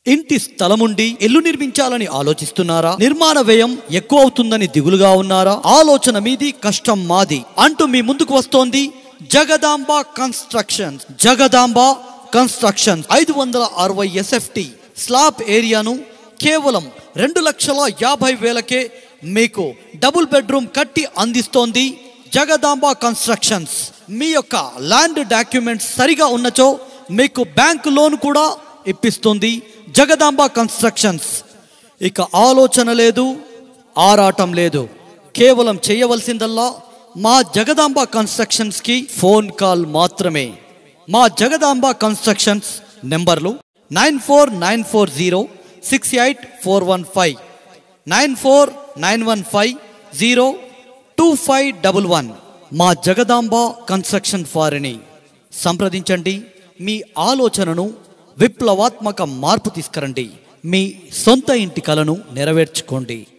ఇంటి స్థలముండి ఇల్లు నిర్మించాలని ఆలోచిస్తున్నారా నిర్మాణ వ్యయం ఎక్కువ అవుతుందని దిగులుగా ఉన్నారా ఆలోచన మీది కష్టం మాది అంటూ మీ ముందుకు వస్తోంది జగదాంబ కన్స్ట్రక్షన్స్ జగదాంబ కన్స్ట్రక్షన్స్ ఐదు వందల అరవై ఎస్ఎఫ్టి స్లాబ్ ఏరియాను కేవలం రెండు లక్షల యాభై వేలకే మీకు డబుల్ బెడ్రూమ్ కట్టి అందిస్తోంది జగదాంబ కన్స్ట్రక్షన్స్ మీ యొక్క ల్యాండ్ డాక్యుమెంట్స్ సరిగా ఉన్నచో మీకు బ్యాంక్ లోన్ కూడా ఇప్పిస్తుంది జగదాంబ కన్స్ట్రక్షన్స్ ఇక ఆలోచన లేదు ఆరాటం లేదు కేవలం చేయవలసిందల్లా మా జగదాంబ కన్స్ట్రక్షన్స్కి ఫోన్ కాల్ మాత్రమే మా జగదాంబ కన్స్ట్రక్షన్స్ నెంబర్లు nine four nine four zero six eight four one five nine four nine one five zero two five double one మా జగదాంబ కన్స్ట్రక్షన్ వారిని సంప్రదించండి మీ ఆలోచనను విప్లవాత్మక మార్పు తీసుకురండి మీ సొంత ఇంటి కలను నెరవేర్చుకోండి